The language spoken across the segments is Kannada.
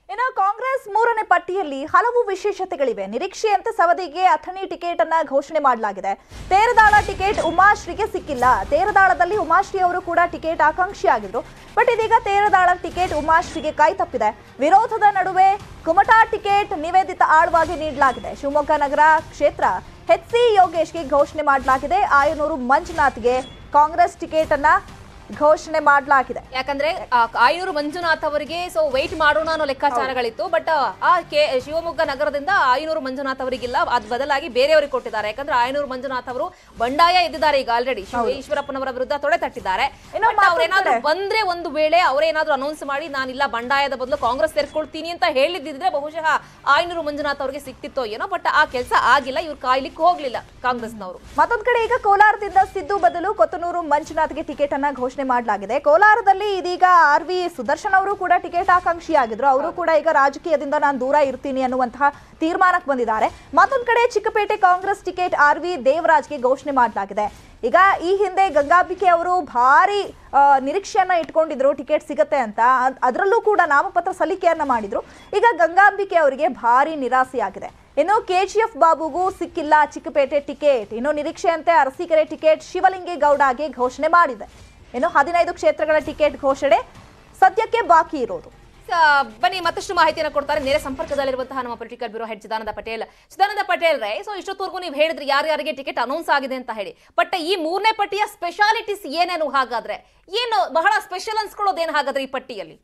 ಇನ್ನು ಕಾಂಗ್ರೆಸ್ ಮೂರನೇ ಪಟ್ಟಿಯಲ್ಲಿ ಹಲವು ವಿಶೇಷತೆಗಳಿವೆ ನಿರೀಕ್ಷೆಯಂತೆ ಸವದಿಗೆ ಅಥಣಿ ಟಿಕೆಟ್ ಅನ್ನ ಘೋಷಣೆ ಮಾಡಲಾಗಿದೆ ತೇರದಾಳ ಟಿಕೆಟ್ ಉಮಾಶ್ರೀಗೆ ಸಿಕ್ಕಿಲ್ಲ ತೇರದಾಳದಲ್ಲಿ ಉಮಾಶ್ರೀ ಅವರು ಕೂಡ ಟಿಕೆಟ್ ಆಕಾಂಕ್ಷಿಯಾಗಿದ್ರು ಬಟ್ ಇದೀಗ ತೇರದಾಳ ಟಿಕೆಟ್ ಉಮಾಶ್ರೀಗೆ ಕೈ ತಪ್ಪಿದೆ ವಿರೋಧದ ನಡುವೆ ಕುಮಟಾ ಟಿಕೆಟ್ ನಿವೇದಿತ ಆಳ್ವಾಗಿ ನೀಡಲಾಗಿದೆ ಶಿವಮೊಗ್ಗ ನಗರ ಕ್ಷೇತ್ರ ಎಚ್ ಸಿ ಯೋಗೇಶ್ಗೆ ಘೋಷಣೆ ಮಾಡಲಾಗಿದೆ ಆಯನೂರು ಮಂಜುನಾಥ್ಗೆ ಕಾಂಗ್ರೆಸ್ ಟಿಕೆಟ್ ಅನ್ನ ಘೋಷಣೆ ಮಾಡಲಾಗಿದೆ ಯಾಕಂದ್ರೆ ಆ, ಆಯನೂರು ಮಂಜುನಾಥ್ ಅವರಿಗೆ ಸೊ ವೆಯ್ಟ್ ಮಾಡೋಣ ಅನ್ನೋ ಲೆಕ್ಕಾಚಾರಗಳಿತ್ತು ಬಟ್ ಆ ಕೆ ಶಿವಮೊಗ್ಗ ನಗರದಿಂದ ಆಯನೂರು ಮಂಜುನಾಥ್ ಅವರಿಗಿಲ್ಲ ಅದ್ ಬದಲಾಗಿ ಬೇರೆಯವರಿಗೆ ಕೊಟ್ಟಿದ್ದಾರೆ ಯಾಕಂದ್ರೆ ಆಯನೂರು ಮಂಜುನಾಥ್ ಅವರು ಬಂಡಾಯ ಎದ್ದಿದ್ದಾರೆ ಈಗ ಆಲ್ರೆಡಿ ಈಶ್ವರಪ್ಪನವರ ವಿರುದ್ಧ ತೊಡೆ ತಟ್ಟಿದ್ದಾರೆ ಇನ್ನು But ಅವ್ರೇನಾದ್ರೂ ಮತ್ತೊಂದ್ ಕಡೆ- ಬಂದ್ರೆ ಒಂದು ವೇಳೆ ಅವರೇನಾದ್ರೂ ಅನೌನ್ಸ್ ಮಾಡಿ ನಾನಿಲ್ಲ ಬಂಡಾಯದ ಬದಲು ಕಾಂಗ್ರೆಸ್ ಸೇರ್ಕೊಳ್ತೀನಿ ಅಂತ ಹೇಳಿದ್ರೆ ಬಹುಶಃ ಆಯನೂರು ಮಂಜುನಾಥ್ ಅವರಿಗೆ ಸಿಕ್ತಿತ್ತೋ ಏನೋ ಬಟ್ ಆ ಕೆಲಸ ಆಗಿಲ್ಲ ಇವ್ರು ಕಾಯ್ಲಿಕ್ಕೆ ಹೋಗ್ಲಿಲ್ಲ ಕಾಂಗ್ರೆಸ್ನವರು ಮತ್ತೊಂದ್ ಕಡೆ ಈಗ ಕೋಲಾರದಿಂದ ಸಿದ್ದು ಬದಲು ಕೊತ್ತನೂರು ಮಂಜುನಾಥ್ಗೆ ಟಿಕೆಟ್ ಅನ್ನ ಘೋಷಣೆ ಮಾಡಲಾಗಿದೆ ಕೋಲಾರದಲ್ಲಿ ಇದೀಗ ಆರ್ ವಿ ಸುದರ್ಶನ್ ಅವರು ಕೂಡ ಟಿಕೆಟ್ ಆಕಾಂಕ್ಷಿಯಾಗಿದ್ರು ಅವರು ಕೂಡ ಈಗ ರಾಜಕೀಯದಿಂದ ನಾನು ದೂರ ಇರ್ತೀನಿ ಅನ್ನುವಂತಹ ತೀರ್ಮಾನಕ್ಕೆ ಬಂದಿದ್ದಾರೆ ಮತ್ತೊಂದ್ ಕಡೆ Chickpet Congress ticket R V ದೇವರಾಜ್ಗೆ ಘೋಷಣೆ ಮಾಡಲಾಗಿದೆ ಈಗ ಈ ಹಿಂದೆ ಗಂಗಾಂಬಿಕೆ ಅವರು ಭಾರಿ ಆ, ನಿರೀಕ್ಷೆಯನ್ನ ಇಟ್ಕೊಂಡಿದ್ರು ಟಿಕೆಟ್ ಸಿಗತ್ತೆ ಅಂತ ಅದ್- ಅದರಲ್ಲೂ ಕೂಡ ನಾಮಪತ್ರ ಸಲ್ಲಿಕೆಯನ್ನ ಮಾಡಿದ್ರು ಈಗ ಗಂಗಾಂಬಿಕೆ ಅವರಿಗೆ ಭಾರಿ ನಿರಾಸೆಯಾಗಿದೆ ಇನ್ನು ಕೆಜಿಎಫ್ ಬಾಬುಗೂ ಸಿಕ್ಕಿಲ್ಲ ಚಿಕ್ಕಪೇಟೆ ಟಿಕೆಟ್ ಇನ್ನು ನಿರೀಕ್ಷೆಯಂತೆ ಅರಸೀಕೆರೆ ಟಿಕೆಟ್ ಶಿವಲಿಂಗೇಗೌಡಗೆ ಘೋಷಣೆ ಮಾಡಿದೆ ಇನ್ನು ಹದಿನೈದು ಕ್ಷೇತ್ರಗಳ ಟಿಕೆಟ್ ಘೋಷಣೆ ಸದ್ಯಕ್ಕೆ ಬಾಕಿ ಇರೋದು ಸ- ಬನ್ನಿ ಮತ್ತಷ್ಟು ಮಾಹಿತಿಯನ್ನು ಕೊಡ್ತಾರೆ ನೇರ ಸಂಪರ್ಕದಲ್ಲಿರುವಂತಹ ನಮ್ಮ political bureau head Chidananda Patel Chidananda Patel ರೇ ಸೊ ಇಷ್ಟೊತ್ತವರೆಗೂ ನೀವು ಹೇಳಿದ್ರಿ ಯಾರ್ಯಾರಿಗೆ ಟಿಕೆಟ್ ಅನೌನ್ಸ್ ಆಗಿದೆ ಅಂತ ಹೇಳಿ ಬಟ್ ಈ ಮೂರನೇ ಪಟ್ಟಿಯ ಸ್ಪೆಷಾಲಿಟೀಸ್ ಏನೇನು ಹಾಗಾದ್ರೆ ಏನು ಬಹಳ ಸ್ಪೆಷಲ್ ಅನ್ಸ್ಕೊಳ್ಳೋದೇನು ಹಾಗಾದ್ರೆ ಈ ಪಟ್ಟಿಯಲ್ಲಿ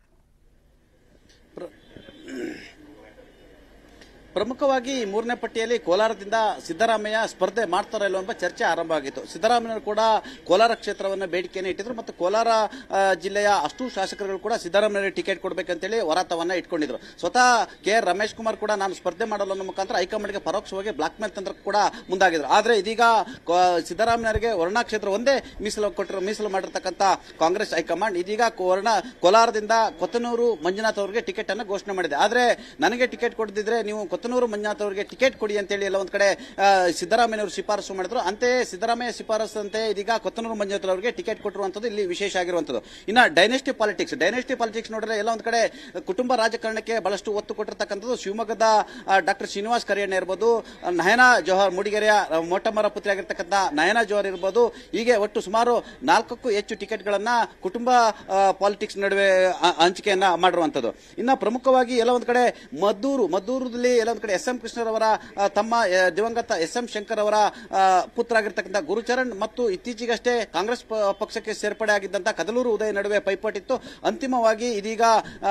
ಪ್ರಮುಖವಾಗಿ ಈ ಮೂರನೇ ಪಟ್ಟಿಯಲ್ಲಿ ಕೋಲಾರದಿಂದ ಸಿದ್ದರಾಮಯ್ಯ ಸ್ಪರ್ಧೆ ಮಾಡ್ತಾರೋ ಇಲ್ಲೋ ಎಂಬ ಚರ್ಚೆ ಆರಂಭ ಆಗಿತ್ತು ಸಿದ್ದರಾಮಯ್ಯರು ಕೂಡ ಕೋಲಾರ ಕ್ಷೇತ್ರವನ್ನು ಬೇಡಿಕೆಯನ್ನು ಇಟ್ಟಿದ್ರು ಮತ್ತು ಕೋಲಾರ ಆ, ಜಿಲ್ಲೆಯ ಅಷ್ಟು ಶಾಸಕರುಗಳು ಕೂಡ ಸಿದ್ದರಾಮಯ್ಯ ಟಿಕೆಟ್ ಕೊಡಬೇಕಂತೇಳಿ ಹೋರಾಟವನ್ನ ಇಟ್ಕೊಂಡಿದ್ರು ಸ್ವತಃ ಕೆ ಆರ್ ರಮೇಶ್ ಕುಮಾರ್ ಕೂಡ ನಾನು ಸ್ಪರ್ಧೆ ಮಾಡಲು ಅನ್ನೋ ಮುಖಾಂತರ ಹೈಕಮಾಂಡ್ಗೆ ಪರೋಕ್ಷವಾಗಿ ಬ್ಲಾಕ್ ಮೇಲ್ ತಂತ್ರ ಕೂಡ ಮುಂದಾಗಿದ್ರು ಆದ್ರೆ ಇದೀಗ ಕೋ- ಸಿದ್ದರಾಮಯ್ಯರಿಗೆ ವರ್ಣಾ ಕ್ಷೇತ್ರ ಒಂದೇ ಮೀಸಲು ಕೊಟ್ಟಿರೋ ಮೀಸಲು ಮಾಡಿರ್ತಕ್ಕಂಥ ಕಾಂಗ್ರೆಸ್ ಹೈಕಮಾಂಡ್ ಇದೀಗ ವರ್ಣ ಕೋಲಾರದಿಂದ ಕೊತ್ತನೂರು ಮಂಜುನಾಥ್ ಅವರಿಗೆ ಟಿಕೆಟ್ ಅನ್ನು ಘೋಷಣೆ ಮಾಡಿದೆ ಆದ್ರೆ ನನಗೆ ಟಿಕೆಟ್ ಕೊಡದಿದ್ರೆ ನೀವು ಕೊತ್ತನೂರು ಮಂಜುನಾಥ್ ಅವರಿಗೆ ಟಿಕೆಟ್ ಕೊಡಿ ಅಂತೇಳಿ ಎಲ್ಲ ಒಂದ್ ಕಡೆ ಆ, ಸಿದ್ದರಾಮಯ್ಯ ಅವರು ಶಿಫಾರಸು ಮಾಡಿದ್ರು ಅಂತೆಯೇ ಸಿದ್ದರಾಮಯ್ಯ ಶಿಫಾರಸಂತೆ ಇದೀಗ ಕೊತ್ತನೂರು ಮಂಜುನಾಥ್ ಅವರಿಗೆ ಟಿಕೆಟ್ ಕೊಟ್ಟಿರುವಂತದ್ದು ಇಲ್ಲಿ ವಿಶೇಷ ಆಗಿರುವಂತದ್ದು ಇನ್ನ ಡೈನೆಸ್ಟಿ ಪಾಲಿಟಿಕ್ಸ್ ಡೈನೆಸ್ಟಿ ಪಾಲಿಟಿಕ್ಸ್ ನೋಡಿದ್ರೆ ಎಲ್ಲ ಒಂದ್ ಕಡೆ ಕುಟುಂಬ ರಾಜಕಾರಣಕ್ಕೆ ಬಹಳಷ್ಟು ಒತ್ತು ಕೊಟ್ಟಿರ್ತಕ್ಕಂಥದ್ದು ಶಿವಮೊಗ್ಗದ ಡಾಕ್ಟರ್ ಶ್ರೀನಿವಾಸ್ ಕರಿಯಣ್ಣ ಇರ್ಬೋದು ಆ, ನಯನಾ ಜೋಹರ್ ಮೂಡಿಗೆರೆಯ ಆ, ಮೊಟ್ಟಮೊರ ಪುತ್ರಿ ಆಗಿರ್ತಕ್ಕಂಥ ನಯನಾ ಜೋಹರ್ ಇರ್ಬೋದು ಹೀಗೆ ಒಟ್ಟು ಸುಮಾರು ನಾಲ್ಕಕ್ಕೂ ಹೆಚ್ಚು ಟಿಕೆಟ್ಗಳನ್ನ ಕುಟುಂಬ ಪಾಲಿಟಿಕ್ಸ್ ನಡುವೆ ಆ, ಹಂಚಿಕೆಯನ್ನ ಮಾಡಿರುವಂತದ್ದು ಇನ್ನ ಪ್ರಮುಖವಾಗಿ ಎಲ್ಲ ಒಂದ್ ಕಡೆ ಮದ್ದೂರು ಮದ್ದೂರದಲ್ಲಿ ಎಲ್ಲ ಒಂದ್ ಕಡೆ ಎಸ್ ಎಂ ಕೃಷ್ಣರವರ ಆ, ತಮ್ಮ ಆ, ದಿವಂಗತ ಎಸ್ ಎಂ ಶಂಕರ್ ಅವರ ಆ, ಪುತ್ರ ಆಗಿರ್ತಕ್ಕಂಥ ಗುರುಚರಣ್ ಮತ್ತು ಇತ್ತೀಚೆಗಷ್ಟೇ ಕಾಂಗ್ರೆಸ್ ಪ- ಪಕ್ಷಕ್ಕೆ ಸೇರ್ಪಡೆ ಆಗಿದ್ದಂತ ಕದಲೂರು ಉದಯ ನಡುವೆ ಪೈಪೋಟಿತ್ತು ಅಂತಿಮವಾಗಿ ಇದೀಗ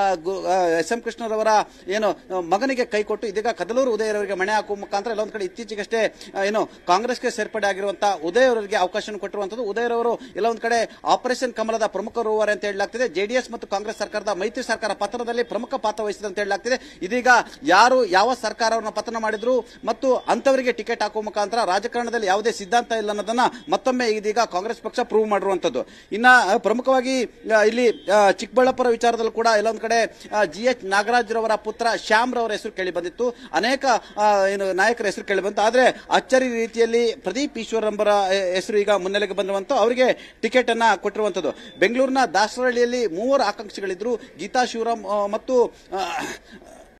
ಎಸ್ ಎಂ ಕೃಷ್ಣರವರ ಏನು ಆ, ಮಗನಿಗೆ ಕೈ ಕೊಟ್ಟು ಇದೀಗ ಕದಲೂರು ಉದಯರವರಿಗೆ ಮಣೆ ಹಾಕುವ ಮುಖಾಂತರ ಎಲ್ಲ ಒಂದ್ ಕಡೆ ಇತ್ತೀಚೆಗಷ್ಟೇ ಆ, ಏನು ಕಾಂಗ್ರೆಸ್ಗೆ ಸೇರ್ಪಡೆ ಆಗಿರುವಂತಹ ಉದಯ್ ಅವರಿಗೆ ಅವಕಾಶ ಕೊಟ್ಟಿರುವಂತದ್ದು ಉದಯ್ ಅವರು ಎಲ್ಲ ಒಂದ್ ಕಡೆ ಆಪರೇಷನ್ ಕಮಲದ ಪ್ರಮುಖ ರೂವಾರಿ ಅಂತ ಹೇಳಲಾಗ್ತಿದೆ ಜೆಡಿಎಸ್ ಮತ್ತು ಕಾಂಗ್ರೆಸ್ ಸರ್ಕಾರದ ಮೈತ್ರಿ ಸರ್ಕಾರ ಪತನದಲ್ಲಿ ಪ್ರಮುಖ ಪಾತ್ರ ವಹಿಸಿದೆ ಅಂತ ಹೇಳಲಾಗ್ತಿದೆ ಇದೀಗ ಯಾರು ಯಾವ ಸರ್ಕಾರವನ್ನು ಪತನ ಮಾಡಿದ್ರು ಮತ್ತು ಅಂತವರಿಗೆ ಟಿಕೆಟ್ ಹಾಕುವ ಮುಖಾಂತರ ರಾಜಕಾರಣದಲ್ಲಿ ಯಾವುದೇ ಸಿದ್ಧಾಂತ ಇಲ್ಲ ಅನ್ನೋದನ್ನ ಮತ್ತೊಮ್ಮೆ ಇದೀಗ ಕಾಂಗ್ರೆಸ್ ಪಕ್ಷ ಪ್ರೂವ್ ಮಾಡಿರುವಂತದ್ದು ಇನ್ನ ಆ, ಪ್ರಮುಖವಾಗಿ ಆ, ಇಲ್ಲಿ ಆ, ಚಿಕ್ಕಬಳ್ಳಾಪುರ ವಿಚಾರದಲ್ಲೂ ಕೂಡ ಎಲ್ಲೊಂದ್ ಕಡೆ ಜಿ ಎಚ್ ನಾಗರಾಜ್ರವರ ಪುತ್ರ ಶ್ಯಾಮ್ ರವರ ಹೆಸರು ಕೇಳಿ ಬಂದಿತ್ತು ಅನೇಕ ಆ, ಏನು ನಾಯಕರ ಹೆಸರು ಕೇಳಿ ಬಂತು ಆದ್ರೆ ಅಚ್ಚರಿ ರೀತಿಯಲ್ಲಿ ಪ್ರದೀಪ್ ಈಶ್ವರ್ ಎಂಬರ ಹೆಸರು ಈಗ ಮುನ್ನೆಲೆಗೆ ಬಂದಿರುವಂತ ಅವರಿಗೆ ಟಿಕೆಟ್ ಅನ್ನ ಕೊಟ್ಟಿರುವಂತದ್ದು ಬೆಂಗಳೂರಿನ ದಾಸರಹಳ್ಳಿಯಲ್ಲಿ ಮೂವರು ಆಕಾಂಕ್ಷಿಗಳಿದ್ರು ಗೀತಾ ಶಿವರಾಮ್ ಆ, ಮತ್ತು ಆ,